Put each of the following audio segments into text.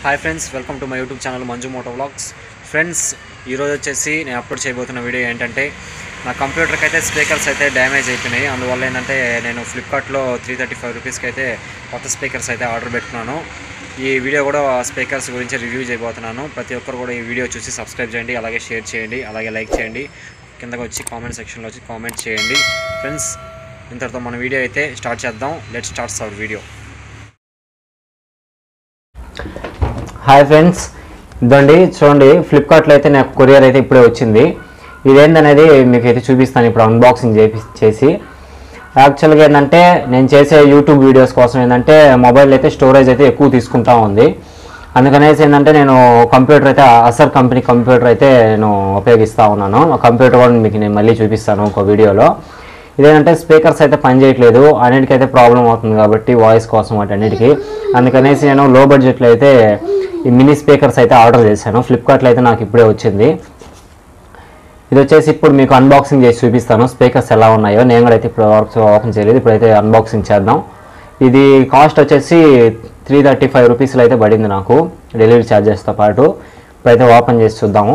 hi friends welcome to my YouTube channel Manju moto vlogs friends ఈరోజు వచ్చేసి నేను upload చేయబోతున్న వీడియో ఏంటంటే నా కంప్యూటర్కి అయితే స్పీకర్స్ అయితే డ్యామేజ్ అయిపోయినాయి అందువల్ల ఏంటంటే నేను ఫ్లిప్కార్ట్లో త్రీ థర్టీ ఫైవ్ రూపీస్కి అయితే కొత్త స్పీకర్స్ అయితే ఆర్డర్ పెట్టుకున్నాను ఈ వీడియో కూడా స్పీకర్స్ గురించి రివ్యూ చేయబోతున్నాను ప్రతి ఒక్కరు కూడా ఈ వీడియో చూసి సబ్స్క్రైబ్ చేయండి అలాగే షేర్ చేయండి అలాగే లైక్ చేయండి కిందకు వచ్చి కామెంట్ సెక్షన్లో వచ్చి కామెంట్ చేయండి ఫ్రెండ్స్ ఇంతటితో మన వీడియో అయితే స్టార్ట్ చేద్దాం let starts our video hi friends ఇదండి చూడండి ఫ్లిప్కార్ట్లో అయితే నాకు కొరియర్ అయితే ఇప్పుడే వచ్చింది ఇదేంటనేది మీకు అయితే చూపిస్తాను ఇప్పుడు అన్బాక్సింగ్ చేపి చేసి యాక్చువల్గా ఏంటంటే నేను చేసే యూట్యూబ్ వీడియోస్ కోసం ఏంటంటే మొబైల్ అయితే స్టోరేజ్ అయితే ఎక్కువ తీసుకుంటా ఉంది అందుకనేసి ఏంటంటే నేను కంప్యూటర్ అయితే అసర్ కంపెనీ కంప్యూటర్ అయితే నేను ఉపయోగిస్తూ ఉన్నాను ఆ కంప్యూటర్ కూడా మీకు నేను మళ్ళీ చూపిస్తాను ఒక వీడియోలో ఇదేంటంటే స్పీకర్స్ అయితే పనిచేయట్లేదు అన్నిటికైతే ప్రాబ్లం అవుతుంది కాబట్టి వాయిస్ కోసం వాటన్నిటికీ అందుకనేసి నేను లో బడ్జెట్లో అయితే ఈ మినీ స్పీకర్స్ అయితే ఆర్డర్ చేశాను ఫ్లిప్కార్ట్లో అయితే నాకు ఇప్పుడే వచ్చింది ఇది వచ్చేసి ఇప్పుడు మీకు అన్బాక్సింగ్ చేసి చూపిస్తాను స్పీకర్స్ ఎలా ఉన్నాయో నేను కూడా అయితే ఇప్పుడు వరకు ఓపెన్ చేయలేదు ఇప్పుడైతే అన్బాక్సింగ్ చేద్దాం ఇది కాస్ట్ వచ్చేసి త్రీ థర్టీ ఫైవ్ రూపీస్లో అయితే పడింది నాకు డెలివరీ ఛార్జెస్తో పాటు ఇప్పుడైతే ఓపెన్ చేసి చూద్దాము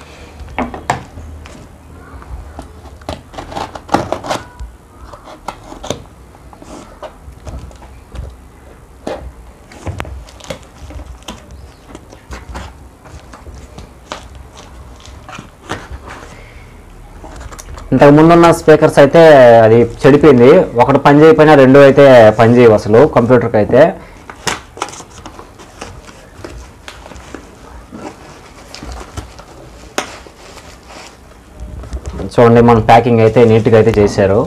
ఇంతకు ముందున్న స్పీకర్స్ అయితే అది చెడిపోయింది ఒకటి పని చేయకపోయినా రెండు అయితే పని చేయవు అసలు కంప్యూటర్కి అయితే చూడండి మన ప్యాకింగ్ అయితే నీట్గా అయితే చేశారు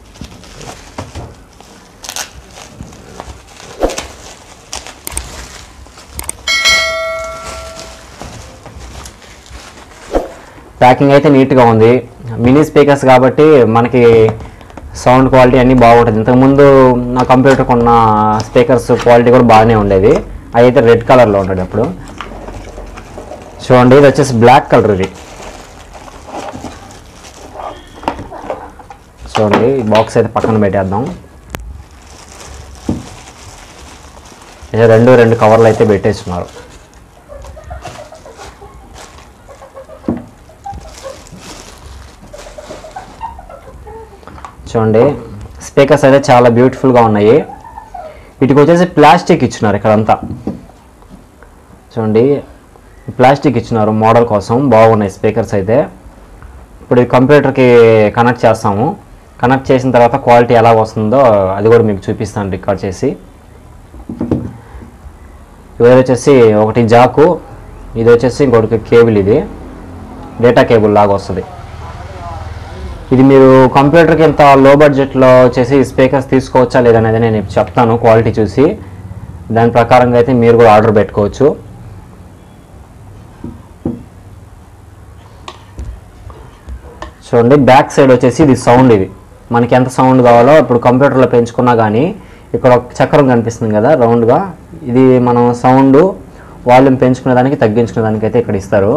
ప్యాకింగ్ అయితే నీట్గా ఉంది మినీ స్పీకర్స్ కాబట్టి మనకి సౌండ్ క్వాలిటీ అన్నీ బాగుంటుంది ఇంతకుముందు నా కంప్యూటర్ కొన్న స్పీకర్స్ క్వాలిటీ కూడా బాగానే ఉండేది అవి అయితే రెడ్ కలర్లో ఉంటాడు అప్పుడు చూడండి ఇది వచ్చేసి బ్లాక్ కలర్ ఇది చూడండి ఈ బాక్స్ అయితే పక్కన పెట్టేద్దాం ఇది రెండు రెండు కవర్లు అయితే పెట్టేస్తున్నారు చూడండి స్పీకర్స్ అయితే చాలా బ్యూటిఫుల్గా ఉన్నాయి వీటికి వచ్చేసి ప్లాస్టిక్ ఇచ్చినారు ఇక్కడంతా చూడండి ప్లాస్టిక్ ఇచ్చినారు మోడల్ కోసం బాగున్నాయి స్పీకర్స్ అయితే ఇప్పుడు ఈ కంప్యూటర్కి కనెక్ట్ చేస్తాము కనెక్ట్ చేసిన తర్వాత క్వాలిటీ ఎలా వస్తుందో అది కూడా మీకు చూపిస్తాను రికార్డ్ చేసి ఇవి వచ్చేసి ఒకటి జాకు ఇది వచ్చేసి ఇంకొకటి కేబుల్ ఇది డేటా కేబుల్ లాగా వస్తుంది ఇది మీరు కంప్యూటర్కి ఇంత లో బడ్జెట్లో వచ్చేసి స్పీకర్స్ తీసుకోవచ్చా లేదనేది నేను ఇప్పుడు చెప్తాను క్వాలిటీ చూసి దాని ప్రకారంగా అయితే మీరు కూడా ఆర్డర్ పెట్టుకోవచ్చు చూడండి బ్యాక్ సైడ్ వచ్చేసి ఇది సౌండ్ ఇది మనకి ఎంత సౌండ్ కావాలో ఇప్పుడు కంప్యూటర్లో పెంచుకున్నా కానీ ఇక్కడ ఒక చక్రం కనిపిస్తుంది కదా రౌండ్గా ఇది మనం సౌండ్ వాల్యూమ్ పెంచుకునే దానికి తగ్గించుకునే దానికి అయితే ఇక్కడ ఇస్తారు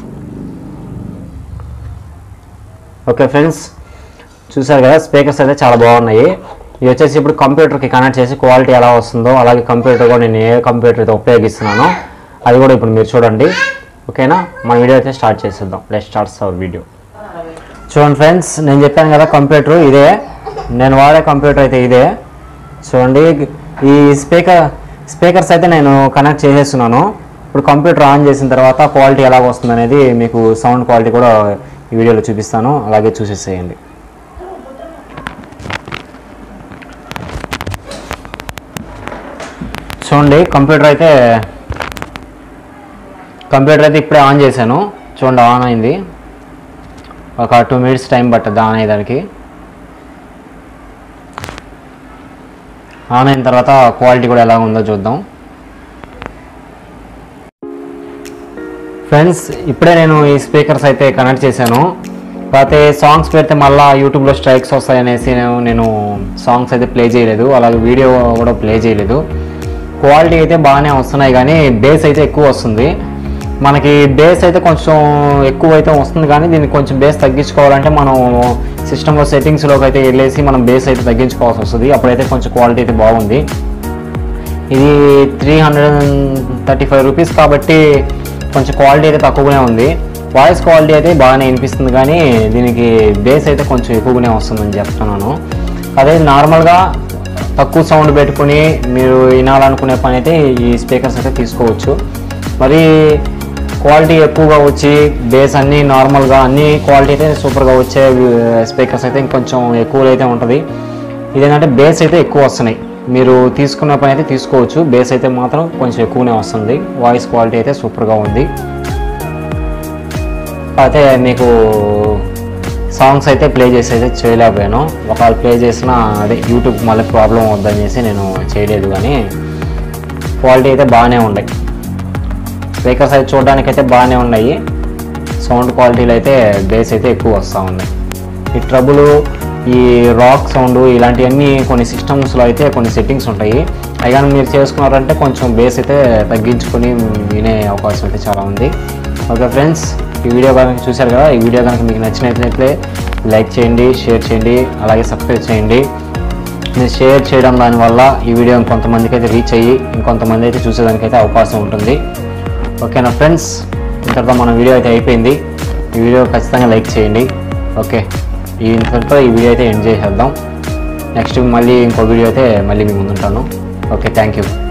ఓకే ఫ్రెండ్స్ చూసారు కదా స్పీకర్స్ అయితే చాలా బాగున్నాయి ఇవి వచ్చేసి ఇప్పుడు కంప్యూటర్కి కనెక్ట్ చేసి క్వాలిటీ ఎలా వస్తుందో అలాగే కంప్యూటర్ కూడా నేను ఏ కంప్యూటర్ అయితే ఉపయోగిస్తున్నానో అది కూడా ఇప్పుడు మీరు చూడండి ఓకేనా మన వీడియో అయితే స్టార్ట్ చేసేద్దాం లెట్ స్టార్ట్స్ అవర్ వీడియో చూడండి ఫ్రెండ్స్ నేను చెప్పాను కదా కంప్యూటర్ ఇదే నేను వాడే కంప్యూటర్ అయితే ఇదే చూడండి ఈ స్పీకర్ స్పీకర్స్ అయితే నేను కనెక్ట్ చేసేస్తున్నాను ఇప్పుడు కంప్యూటర్ ఆన్ చేసిన తర్వాత క్వాలిటీ ఎలా వస్తుంది అనేది మీకు సౌండ్ క్వాలిటీ కూడా ఈ వీడియోలో చూపిస్తాను అలాగే చూసేసేయండి చూడండి కంప్యూటర్ అయితే కంప్యూటర్ అయితే ఇప్పుడే ఆన్ చేశాను చూడండి ఆన్ అయింది ఒక టూ మినిట్స్ టైం పట్టుద్ది ఆన్ అయ్యేదానికి ఆన్ అయిన తర్వాత క్వాలిటీ కూడా ఎలా ఉందో చూద్దాం ఫ్రెండ్స్ ఇప్పుడే నేను ఈ స్పీకర్స్ అయితే కనెక్ట్ చేశాను కాకపోతే సాంగ్స్ పెడితే మళ్ళీ యూట్యూబ్లో స్ట్రైక్స్ వస్తాయనేసి నేను నేను సాంగ్స్ అయితే ప్లే చేయలేదు అలాగే వీడియో కూడా ప్లే చేయలేదు క్వాలిటీ అయితే బాగానే వస్తున్నాయి కానీ బేస్ అయితే ఎక్కువ వస్తుంది మనకి బేస్ అయితే కొంచెం ఎక్కువ అయితే వస్తుంది కానీ దీన్ని కొంచెం బేస్ తగ్గించుకోవాలంటే మనం సిస్టంలో సెట్టింగ్స్లోకి అయితే వెళ్ళేసి మనం బేస్ అయితే తగ్గించుకోవాల్సి వస్తుంది అప్పుడైతే కొంచెం క్వాలిటీ అయితే బాగుంది ఇది three hundred thirty five rupees కాబట్టి కొంచెం క్వాలిటీ అయితే తక్కువగానే ఉంది వాయిస్ క్వాలిటీ అయితే బాగానే వినిపిస్తుంది కానీ దీనికి బేస్ అయితే కొంచెం ఎక్కువగానే వస్తుందని చెప్తున్నాను అదే నార్మల్గా తక్కువ సౌండ్ పెట్టుకుని మీరు వినాలనుకునే పని అయితే ఈ స్పీకర్స్ అయితే తీసుకోవచ్చు మరి క్వాలిటీ ఎక్కువగా వచ్చి బేస్ అన్నీ నార్మల్గా అన్ని క్వాలిటీ అయితే సూపర్గా వచ్చే స్పీకర్స్ అయితే ఇంకొంచెం ఎక్కువ అయితే ఉంటుంది ఇదేంటంటే బేస్ అయితే ఎక్కువ వస్తున్నాయి మీరు తీసుకున్న పని అయితే తీసుకోవచ్చు బేస్ అయితే మాత్రం కొంచెం ఎక్కువనే వస్తుంది వాయిస్ క్వాలిటీ అయితే సూపర్గా ఉంది అయితే మీకు సాంగ్స్ అయితే ప్లే చేసి అయితే చేయలేకపోయాను ఒకవేళ ప్లే చేసినా అదే యూట్యూబ్ మళ్ళీ ప్రాబ్లం వద్దనేసి నేను చేయలేదు కానీ క్వాలిటీ అయితే బాగానే ఉన్నాయి స్పీకర్స్ అయితే చూడడానికి అయితే బాగానే ఉన్నాయి సౌండ్ క్వాలిటీలు అయితే బేస్ అయితే ఎక్కువ వస్తూ ఉన్నాయి ఈ ట్రబుల్ ఈ రాక్ సౌండ్ ఇలాంటివన్నీ కొన్ని సిస్టమ్స్లో అయితే కొన్ని సెట్టింగ్స్ ఉంటాయి అవి కానీ మీరు చేసుకున్నారంటే కొంచెం బేస్ అయితే తగ్గించుకొని వినే అవకాశం అయితే చాలా ఉంది ఓకే ఫ్రెండ్స్ ఈ వీడియో కనుక చూశారు కదా ఈ వీడియో కనుక మీకు నచ్చినట్లయితే లైక్ చేయండి షేర్ చేయండి అలాగే సబ్స్క్రైబ్ చేయండి మీరు షేర్ చేయడం దానివల్ల ఈ వీడియో ఇంకొంతమందికి అయితే రీచ్ అయ్యి ఇంకొంతమంది అయితే చూసేదానికి అయితే అవకాశం ఉంటుంది ఓకేనా ఫ్రెండ్స్ ఇంతటితో మన వీడియో అయితే అయిపోయింది ఈ వీడియో ఖచ్చితంగా లైక్ చేయండి ఓకే ఈ ఇంతటితో ఈ వీడియో అయితే ఎండ్ చేసేద్దాం నెక్స్ట్ మళ్ళీ ఇంకో వీడియో అయితే మళ్ళీ మీ ముందుంటాను ఓకే థ్యాంక్ యూ